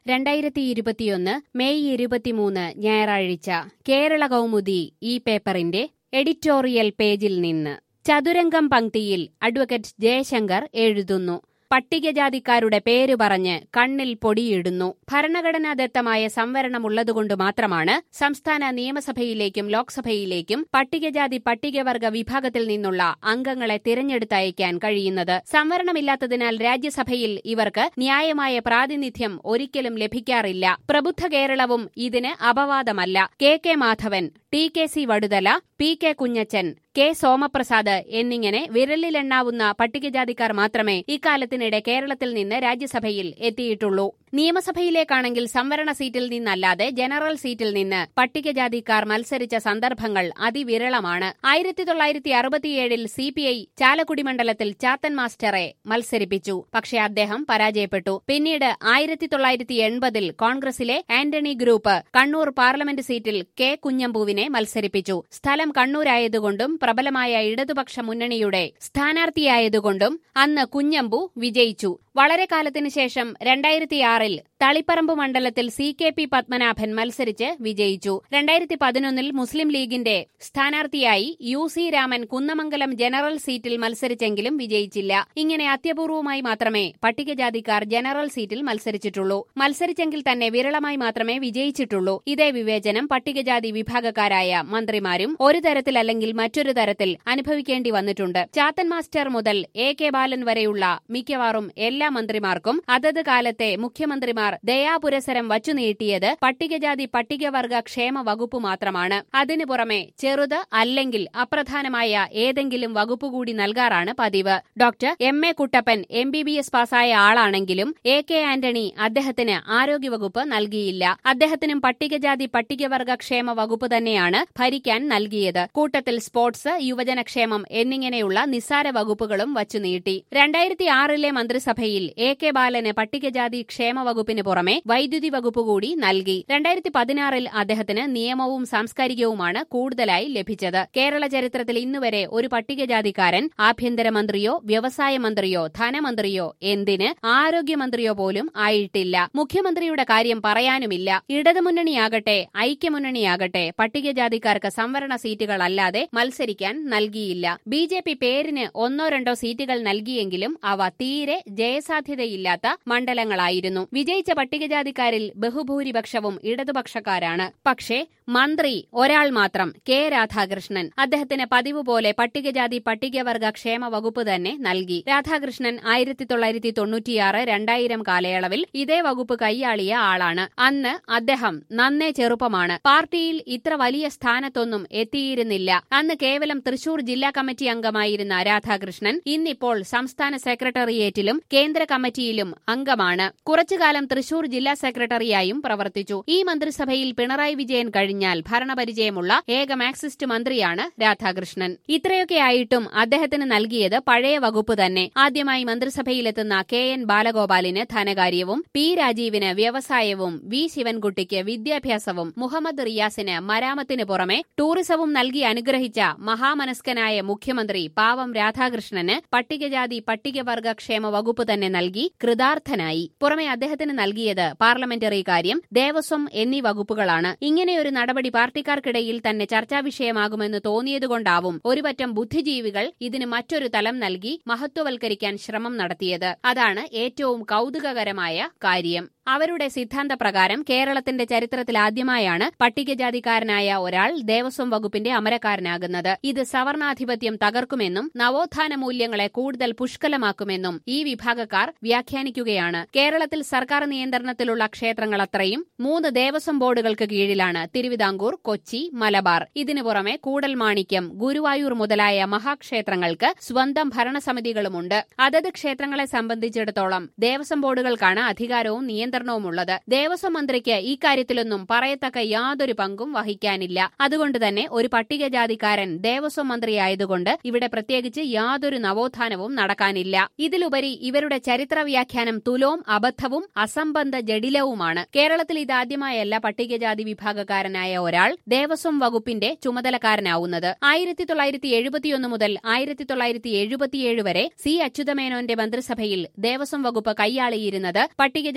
രണ്ടായിരത്തി ഇരുപത്തിയൊന്ന് മെയ് ഇരുപത്തിമൂന്ന് ഞായറാഴ്ച കേരള കൗമുദി ഈ പേപ്പറിന്റെ എഡിറ്റോറിയൽ പേജിൽ നിന്ന് ചതുരംഗം പങ്ക്തിയിൽ അഡ്വക്കേറ്റ് ജയശങ്കർ എഴുതുന്നു പട്ടികജാതിക്കാരുടെ പേര് പറഞ്ഞ് കണ്ണിൽ പൊടിയിടുന്നു ഭരണഘടനാദത്തമായ സംവരണമുള്ളതുകൊണ്ട് മാത്രമാണ് സംസ്ഥാന നിയമസഭയിലേക്കും ലോക്സഭയിലേക്കും പട്ടികജാതി പട്ടികവർഗ വിഭാഗത്തിൽ നിന്നുള്ള അംഗങ്ങളെ തിരഞ്ഞെടുത്തയക്കാൻ കഴിയുന്നത് സംവരണമില്ലാത്തതിനാൽ രാജ്യസഭയിൽ ഇവർക്ക് ന്യായമായ പ്രാതിനിധ്യം ഒരിക്കലും ലഭിക്കാറില്ല പ്രബുദ്ധ കേരളവും ഇതിന് അപവാദമല്ല K K Madhavan T K C Vaduthala P K Kunjachan K Somaprasad എന്നിങ്ങനെ വിരലിലെണ്ണാവുന്ന പട്ടികജാതിക്കാർ മാത്രമേ ഇക്കാലത്തിനിടെ കേരളത്തിൽ നിന്ന് രാജ്യസഭയിൽ എത്തിയിട്ടുള്ളൂ നിയമസഭയിലേക്കാണെങ്കിൽ സംവരണ സീറ്റിൽ നിന്നല്ലാതെ ജനറൽ സീറ്റിൽ നിന്ന് പട്ടികജാതിക്കാർ മത്സരിച്ച സന്ദർഭങ്ങൾ അതിവിരളമാണ് ആയിരത്തി തൊള്ളായിരത്തി അറുപത്തിയേഴിൽ സി പി ഐ ചാലക്കുടി മണ്ഡലത്തിൽ ചാത്തൻ മാസ്റ്ററെ മത്സരിപ്പിച്ചു പക്ഷേ അദ്ദേഹം പരാജയപ്പെട്ടു പിന്നീട് ആയിരത്തി തൊള്ളായിരത്തി എൺപതിൽ കോൺഗ്രസിലെ ആന്റണി ഗ്രൂപ്പ് കണ്ണൂർ പാർലമെന്റ് സീറ്റിൽ കെ കുഞ്ഞമ്പുവിനെ മത്സരിപ്പിച്ചു സ്ഥലം കണ്ണൂരായതുകൊണ്ടും പ്രബലമായ ഇടതുപക്ഷ മുന്നണിയുടെ സ്ഥാനാർത്ഥിയായതുകൊണ്ടും അന്ന് കുഞ്ഞമ്പു വിജയിച്ചു വളരെ കാലത്തിനു ശേഷം രണ്ടായിരത്തിയാറിൽ തളിപ്പറമ്പ് മണ്ഡലത്തിൽ സി കെ പി പത്മനാഭൻ മത്സരിച്ച് വിജയിച്ചു രണ്ടായിരത്തി പതിനൊന്നിൽ മുസ്ലിം ലീഗിന്റെ സ്ഥാനാർത്ഥിയായി U C Raman Kunnamangalam general സീറ്റിൽ മത്സരിച്ചെങ്കിലും വിജയിച്ചില്ല ഇങ്ങനെ അത്യപൂർവമായി മാത്രമേ പട്ടികജാതിക്കാർ ജനറൽ സീറ്റിൽ മത്സരിച്ചിട്ടുള്ളൂ മത്സരിച്ചെങ്കിൽ തന്നെ വിരളമായി മാത്രമേ വിജയിച്ചിട്ടുള്ളൂ ഇതേ വിവേചനം പട്ടികജാതി വിഭാഗക്കാരായ മന്ത്രിമാരും ഒരു തരത്തിലല്ലെങ്കിൽ മറ്റൊരു തരത്തിൽ അനുഭവിക്കേണ്ടി വന്നിട്ടുണ്ട് ചാത്തൻ മാസ്റ്റർ മുതൽ എ കെ ബാലൻ വരെയുള്ള മിക്കവാറും എല്ലാ മന്ത്രിമാർക്കും അതത് കാലത്തെ മുഖ്യമന്ത്രിമാർ ദയാപുരസരം വച്ചുനീട്ടിയത് പട്ടികജാതി പട്ടികവർഗ ക്ഷേമ വകുപ്പ് മാത്രമാണ് അതിനു പുറമെ ചെറുത് അല്ലെങ്കിൽ അപ്രധാനമായ ഏതെങ്കിലും വകുപ്പ് കൂടി നൽകാറാണ് പതിവ് doctor M A Kuttappan M B B S പാസ്സായ ആളാണെങ്കിലും എ കെ ആന്റണി അദ്ദേഹത്തിന് ആരോഗ്യവകുപ്പ് നൽകിയില്ല അദ്ദേഹത്തിനും പട്ടികജാതി പട്ടികവർഗ ക്ഷേമ വകുപ്പ് തന്നെയാണ് ഭരിക്കാൻ നൽകിയത് കൂട്ടത്തിൽ സ്പോർട്സ് യുവജനക്ഷേമം എന്നിങ്ങനെയുള്ള നിസ്സാര വകുപ്പുകളും വച്ചുനീട്ടി രണ്ടായിരത്തി ആറിലെ മന്ത്രിസഭയിൽ എ കെ ബാലന് പട്ടികജാതി ക്ഷേമ വകുപ്പിന് പുറമെ വൈദ്യുതി വകുപ്പ് കൂടി നൽകി രണ്ടായിരത്തി പതിനാറിൽ അദ്ദേഹത്തിന് നിയമവും സാംസ്കാരികവുമാണ് കൂടുതലായി ലഭിച്ചത് കേരള ചരിത്രത്തിൽ ഇന്നുവരെ ഒരു പട്ടികജാതിക്കാരൻ ആഭ്യന്തരമന്ത്രിയോ വ്യവസായ മന്ത്രിയോ ധനമന്ത്രിയോ എന്തിന് ആരോഗ്യമന്ത്രിയോ പോലും ആയിട്ടില്ല മുഖ്യമന്ത്രിയുടെ കാര്യം പറയാനുമില്ല ഇടതുമുന്നണിയാകട്ടെ ഐക്യമുന്നണിയാകട്ടെ പട്ടികജാതിക്കാർക്ക് സംവരണ സീറ്റുകളല്ലാതെ മത്സരിക്കാൻ നൽകിയില്ല ബി ജെ പി പേരിന് ഒന്നോ രണ്ടോ സീറ്റുകൾ നൽകിയെങ്കിലും അവ തീരെ ജയസാധ്യതയില്ലാത്ത മണ്ഡലങ്ങളായിരുന്നു വിജയിച്ച പട്ടികജാതിക്കാരിൽ ബഹുഭൂരിപക്ഷവും ഇടതുപക്ഷക്കാരാണ് പക്ഷേ മന്ത്രി ഒരാൾ മാത്രം കെ രാധാകൃഷ്ണൻ അദ്ദേഹത്തിന് പതിവ് പോലെ പട്ടികജാതി പട്ടികവർഗ ക്ഷേമ വകുപ്പ് തന്നെ നൽകി രാധാകൃഷ്ണൻ ആയിരത്തി തൊള്ളായിരത്തി തൊണ്ണൂറ്റിയാറ് രണ്ടായിരം കാലയളവിൽ ഇതേ വകുപ്പ് കൈയാളിയ ആളാണ് അന്ന് അദ്ദേഹം നന്നേ ചെറുപ്പമാണ് പാർട്ടിയിൽ ഇത്ര വലിയ സ്ഥാനത്തൊന്നും എത്തിയിരുന്നില്ല അന്ന് കേവലം തൃശൂർ ജില്ലാ കമ്മിറ്റി അംഗമായിരുന്ന രാധാകൃഷ്ണൻ ഇന്നിപ്പോൾ സംസ്ഥാന സെക്രട്ടേറിയറ്റിലും കേന്ദ്ര കമ്മിറ്റിയിലും അംഗമാണ് കുറച്ചുകാലം തൃശൂർ ജില്ലാ സെക്രട്ടറിയായും പ്രവർത്തിച്ചു ഈ മന്ത്രിസഭയിൽ പിണറായി വിജയൻ കഴിഞ്ഞാൽ ഭരണപരിചയമുള്ള ഏക മാക്സിസ്റ്റ് മന്ത്രിയാണ് രാധാകൃഷ്ണൻ ഇത്രയൊക്കെ ആയിട്ടും അദ്ദേഹത്തിന് നൽകിയത് പഴയ വകുപ്പ് തന്നെ ആദ്യമായി മന്ത്രിസഭയിലെത്തുന്ന കെ എൻ ബാലഗോപാലിന് ധനകാര്യവും പി രാജീവിന് വ്യവസായവും വി ശിവൻകുട്ടിക്ക് വിദ്യാഭ്യാസവും മുഹമ്മദ് റിയാസിന് മരാമത്തിന് പുറമെ ടൂറിസവും നൽകി അനുഗ്രഹിച്ച മഹാമനസ്കനായ മുഖ്യമന്ത്രി പാവം രാധാകൃഷ്ണന് പട്ടികജാതി പട്ടികവർഗ ക്ഷേമ വകുപ്പ് തന്നെ നൽകി കൃതാർത്ഥനായി പുറമെ അദ്ദേഹത്തിന് നൽകിയത് പാർലമെന്ററി കാര്യം ദേവസ്വം എന്നീ വകുപ്പുകളാണ് ഇങ്ങനെയൊരു നടപടി പാർട്ടിക്കാർക്കിടയിൽ തന്നെ ചർച്ചാ വിഷയമാകുമെന്ന് തോന്നിയതുകൊണ്ടാവും ഒരുപറ്റം ബുദ്ധിജീവികൾ ഇതിന് മറ്റൊരു തലം നൽകി മഹത്വവൽക്കരിക്കാൻ ശ്രമം നടത്തിയത് അതാണ് ഏറ്റവും കൗതുകകരമായ കാര്യം അവരുടെ സിദ്ധാന്തപ്രകാരം കേരളത്തിന്റെ ചരിത്രത്തിൽ ആദ്യമായാണ് പട്ടികജാതിക്കാരനായ ഒരാൾ ദേവസ്വം വകുപ്പിന്റെ അമരക്കാരനാകുന്നത് ഇത് സവർണാധിപത്യം തകർക്കുമെന്നും നവോത്ഥാന മൂല്യങ്ങളെ കൂടുതൽ പുഷ്കലമാക്കുമെന്നും ഈ വിഭാഗക്കാർ വ്യാഖ്യാനിക്കുകയാണ് കേരളത്തിൽ സർക്കാർ നിയന്ത്രണത്തിലുള്ള ക്ഷേത്രങ്ങളത്രയും മൂന്ന് ദേവസ്വം ബോർഡുകൾക്ക് കീഴിലാണ് തിരുവിതാംകൂർ കൊച്ചി മലബാർ ഇതിനു പുറമെ കൂടൽമാണിക്യം ഗുരുവായൂർ മുതലായ മഹാക്ഷേത്രങ്ങൾക്ക് സ്വന്തം ഭരണസമിതികളുമുണ്ട് അതത് ക്ഷേത്രങ്ങളെ സംബന്ധിച്ചിടത്തോളം ദേവസ്വം ബോർഡുകൾക്കാണ് അധികാരവും നിയന്ത്രണവുമുള്ളത് ദേവസ്വം മന്ത്രിക്ക് ഇക്കാര്യത്തിലൊന്നും പറയത്തക്ക യാതൊരു പങ്കും വഹിക്കാനില്ല അതുകൊണ്ട് തന്നെ ഒരു പട്ടികജാതിക്കാരൻ ദേവസ്വം മന്ത്രിയായതുകൊണ്ട് ഇവിടെ പ്രത്യേകിച്ച് യാതൊരു നവോത്ഥാനവും നടക്കാനില്ല ഇതിലുപരി ഇവരുടെ ചരിത്ര വ്യാഖ്യാനം തുലോം അബദ്ധവും അസംബന്ധ ജഡിലവുമാണ് കേരളത്തിൽ ഇതാദ്യമായല്ല പട്ടികജാതി വിഭാഗക്കാരനായ ഒരാൾ ദേവസ്വം വകുപ്പിന്റെ ചുമതലക്കാരനാവുന്നത് ആയിരത്തി തൊള്ളായിരത്തി എഴുപത്തിയൊന്ന് മുതൽ ആയിരത്തി തൊള്ളായിരത്തി എഴുപത്തിയേഴ് വരെ സി അച്യുതമേനോന്റെ മന്ത്രിസഭയിൽ ദേവസ്വം വകുപ്പ് കൈയാളിയിരുന്നത് പട്ടികജാതിക്കാരനായ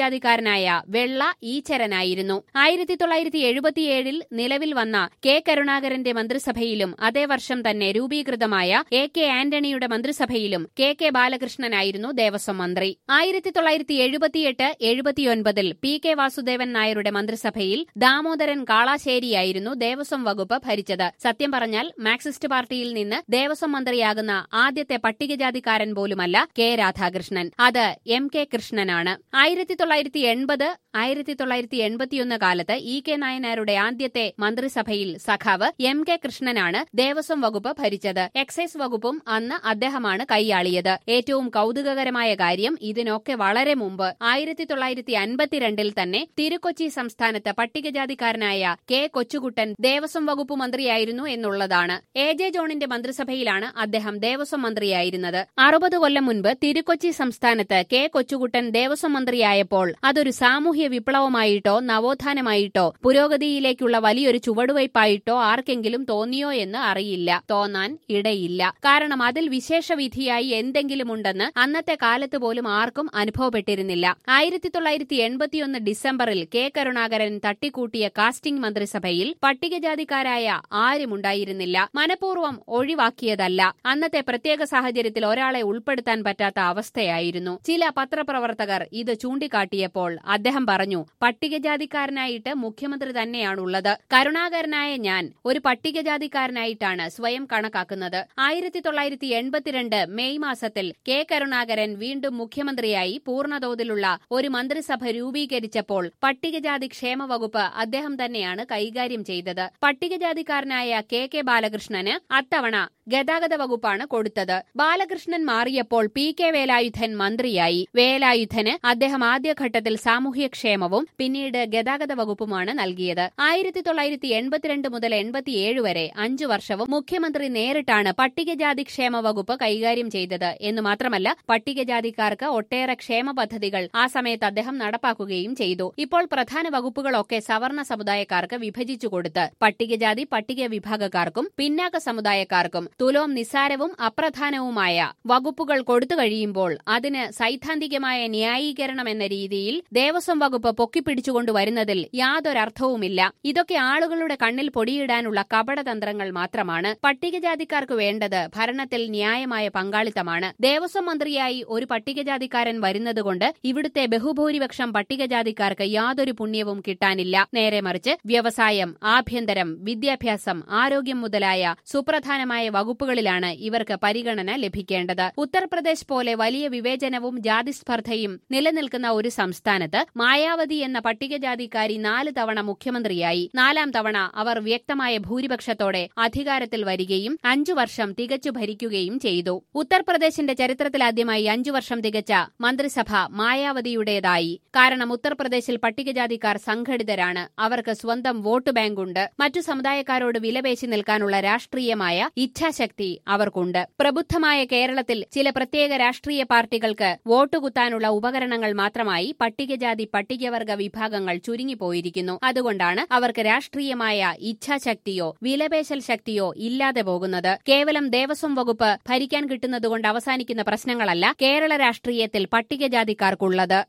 പട്ടികജാതിക്കാരനായ വെള്ള ഈച്ചരനായിരുന്നു ആയിരത്തി തൊള്ളായിരത്തി എഴുപത്തിയേഴിൽ നിലവിൽ വന്ന കെ കരുണാകരന്റെ മന്ത്രിസഭയിലും അതേ വർഷം തന്നെ രൂപീകൃതമായ എ കെ ആന്റണിയുടെ മന്ത്രിസഭയിലും കെ കെ ബാലകൃഷ്ണനായിരുന്നു ദേവസ്വം മന്ത്രി ആയിരത്തി തൊള്ളായിരത്തി എഴുപത്തിയെട്ട് എഴുപത്തിയൊൻപതിൽ പി കെ വാസുദേവൻ നായരുടെ മന്ത്രിസഭയിൽ ദാമോദരൻ കാളാശ്ശേരിയായിരുന്നു ദേവസ്വം വകുപ്പ് ഭരിച്ചത് സത്യം പറഞ്ഞാൽ മാർക്സിസ്റ്റ് പാർട്ടിയിൽ നിന്ന് ദേവസ്വം മന്ത്രിയാകുന്ന ആദ്യത്തെ പട്ടികജാതിക്കാരൻ പോലുമല്ല കെ രാധാകൃഷ്ണൻ അത് എം കെ കൃഷ്ണനാണ് ആയിരത്തി തൊള്ളായിരത്തി എൺപത് ആയിരത്തി തൊള്ളായിരത്തി എൺപത്തിയൊന്ന് കാലത്ത് ഇ കെ നായനാരുടെ ആദ്യത്തെ മന്ത്രിസഭയിൽ സഖാവ് എം കെ കൃഷ്ണനാണ് ദേവസ്വം വകുപ്പ് ഭരിച്ചത് എക്സൈസ് വകുപ്പും അന്ന് അദ്ദേഹമാണ് കൈയാളിയത് ഏറ്റവും കൌതുകകരമായ കാര്യം ഇതിനൊക്കെ വളരെ മുമ്പ് ആയിരത്തി തൊള്ളായിരത്തി അൻപത്തിരണ്ടിൽ തന്നെ തിരുക്കൊച്ചി സംസ്ഥാനത്ത് പട്ടികജാതിക്കാരനായ കെ കൊച്ചുകുട്ടൻ ദേവസ്വം വകുപ്പ് മന്ത്രിയായിരുന്നു എന്നുള്ളതാണ് എ ജെ ജോണിന്റെ മന്ത്രിസഭയിലാണ് അദ്ദേഹം ദേവസ്വം മന്ത്രിയായിരുന്നത് അറുപത് കൊല്ലം മുൻപ് തിരുക്കൊച്ചി സംസ്ഥാനത്ത് കെ കൊച്ചുകുട്ടൻ ദേവസ്വം മന്ത്രിയായപ്പോൾ അതൊരു സാമൂഹ്യ വിപ്ലവമായിട്ടോ നവോത്ഥാനമായിട്ടോ പുരോഗതിയിലേക്കുള്ള വലിയൊരു ചുവടുവയ്പായിട്ടോ ആർക്കെങ്കിലും തോന്നിയോ എന്ന് അറിയില്ല തോന്നാൻ ഇടയില്ല കാരണം അതിൽ വിശേഷവിധിയായി എന്തെങ്കിലും ഉണ്ടെന്ന് അന്നത്തെ കാലത്ത് പോലും ആർക്കും അനുഭവപ്പെട്ടിരുന്നില്ല ആയിരത്തി തൊള്ളായിരത്തി എൺപത്തിയൊന്ന് ഡിസംബറിൽ കെ കരുണാകരൻ തട്ടിക്കൂട്ടിയ കാസ്റ്റിംഗ് മന്ത്രിസഭയിൽ പട്ടികജാതിക്കാരായ ആരുമുണ്ടായിരുന്നില്ല മനഃപൂർവ്വം ഒഴിവാക്കിയതല്ല അന്നത്തെ പ്രത്യേക സാഹചര്യത്തിൽ ഒരാളെ ഉൾപ്പെടുത്താൻ പറ്റാത്ത അവസ്ഥയായിരുന്നു ചില പത്രപ്രവർത്തകർ ഇത് ചൂണ്ടിക്കാട്ടിയപ്പോൾ അദ്ദേഹം പറഞ്ഞു പട്ടികജാതിക്കാരനായിട്ട് മുഖ്യമന്ത്രി തന്നെയാണുള്ളത് കരുണാകരനായ ഞാൻ ഒരു പട്ടികജാതിക്കാരനായിട്ടാണ് സ്വയം കണക്കാക്കുന്നത് ആയിരത്തി തൊള്ളായിരത്തി എൺപത്തിരണ്ട് മെയ് മാസത്തിൽ കെ കരുണാകരൻ വീണ്ടും മുഖ്യമന്ത്രിയായി പൂർണ്ണതോതിലുള്ള ഒരു മന്ത്രിസഭ രൂപീകരിച്ചപ്പോൾ പട്ടികജാതി ക്ഷേമ വകുപ്പ് അദ്ദേഹം തന്നെയാണ് കൈകാര്യം ചെയ്തത് പട്ടികജാതിക്കാരനായ കെ കെ ബാലകൃഷ്ണന് അത്തവണ ഗതാഗത വകുപ്പാണ് കൊടുത്തത് ബാലകൃഷ്ണൻ മാറിയപ്പോൾ പി കെ വേലായുധൻ മന്ത്രിയായി വേലായുധന് അദ്ദേഹം ആദ്യഘട്ടത്തിൽ സാമൂഹ്യക്ഷേമവും പിന്നീട് ഗതാഗത വകുപ്പുമാണ് നൽകിയത് ആയിരത്തി തൊള്ളായിരത്തി എൺപത്തിരണ്ട് മുതൽ എൺപത്തിയേഴ് വരെ അഞ്ചു വർഷവും മുഖ്യമന്ത്രി നേരിട്ടാണ് പട്ടികജാതി ക്ഷേമ വകുപ്പ് കൈകാര്യം ചെയ്തത് എന്ന് മാത്രമല്ല പട്ടികജാതിക്കാർക്ക് ഒട്ടേറെ ക്ഷേമ പദ്ധതികൾ ആ സമയത്ത് അദ്ദേഹം നടപ്പാക്കുകയും ചെയ്തു ഇപ്പോൾ പ്രധാന വകുപ്പുകളൊക്കെ സവർണ സമുദായക്കാർക്ക് വിഭജിച്ചു കൊടുത്ത് പട്ടികജാതി പട്ടിക വിഭാഗക്കാർക്കും പിന്നാക്ക സമുദായക്കാർക്കും തുലോം നിസ്സാരവും അപ്രധാനവുമായ വകുപ്പുകൾ കൊടുത്തു കഴിയുമ്പോൾ അതിന് സൈദ്ധാന്തികമായ ന്യായീകരണം എന്ന രീതിയിൽ ദേവസ്വം വകുപ്പ് പൊക്കിപ്പിടിച്ചുകൊണ്ടുവരുന്നതിൽ യാതൊരർത്ഥവുമില്ല ഇതൊക്കെ ആളുകളുടെ കണ്ണിൽ പൊടിയിടാനുള്ള കപടതന്ത്രങ്ങൾ മാത്രമാണ് പട്ടികജാതിക്കാർക്ക് വേണ്ടത് ഭരണത്തിൽ ന്യായമായ പങ്കാളിത്തമാണ് ദേവസ്വം മന്ത്രിയായി ഒരു പട്ടികജാതിക്കാരൻ വരുന്നതുകൊണ്ട് ഇവിടുത്തെ ബഹുഭൂരിപക്ഷം പട്ടികജാതിക്കാർക്ക് യാതൊരു പുണ്യവും കിട്ടാനില്ല നേരെ മറിച്ച് വ്യവസായം ആഭ്യന്തരം വിദ്യാഭ്യാസം ആരോഗ്യം മുതലായ സുപ്രധാനമായ വകുപ്പുകളിലാണ് ഇവർക്ക് പരിഗണന ലഭിക്കേണ്ടത് ഉത്തർപ്രദേശ് പോലെ വലിയ വിവേചനവും ജാതിസ്പർദ്ധയും നിലനിൽക്കുന്ന ഒരു സംസ്ഥാനത്ത് മായാവതി എന്ന പട്ടികജാതിക്കാരി നാല് തവണ മുഖ്യമന്ത്രിയായി നാലാം തവണ അവർ വ്യക്തമായ ഭൂരിപക്ഷത്തോടെ അധികാരത്തിൽ വരികയും അഞ്ചു വർഷം തികച്ചു ഭരിക്കുകയും ചെയ്തു ഉത്തർപ്രദേശിന്റെ ചരിത്രത്തിലാദ്യമായി അഞ്ചു വർഷം തികച്ച മന്ത്രിസഭ മായാവതിയുടേതായി കാരണം ഉത്തർപ്രദേശിൽ പട്ടികജാതിക്കാർ സംഘടിതരാണ് അവർക്ക് സ്വന്തം വോട്ട് ബാങ്കുണ്ട് മറ്റു സമുദായക്കാരോട് വിലപേശി നിൽക്കാനുള്ള രാഷ്ട്രീയമായ ഇച്ഛാശക്തി അവർക്കുണ്ട് പ്രബുദ്ധമായ കേരളത്തിൽ ചില പ്രത്യേക രാഷ്ട്രീയ പാർട്ടികൾക്ക് വോട്ടുകുത്താനുള്ള ഉപകരണങ്ങൾ മാത്രമായി പട്ടികജാതി പട്ടികവർഗ വിഭാഗങ്ങൾ ചുരുങ്ങിപ്പോയിരിക്കുന്നു അതുകൊണ്ടാണ് അവർക്ക് രാഷ്ട്രീയമായ ഇച്ഛാശക്തിയോ വിലപേശൽ ശക്തിയോ ഇല്ലാതെ പോകുന്നത് കേവലം ദേവസ്വം വകുപ്പ് ഭരിക്കാൻ കിട്ടുന്നതുകൊണ്ട് അവസാനിക്കുന്ന പ്രശ്നങ്ങളല്ല കേരള രാഷ്ട്രീയത്തിൽ പട്ടികജാതിക്കാർക്കുള്ളത്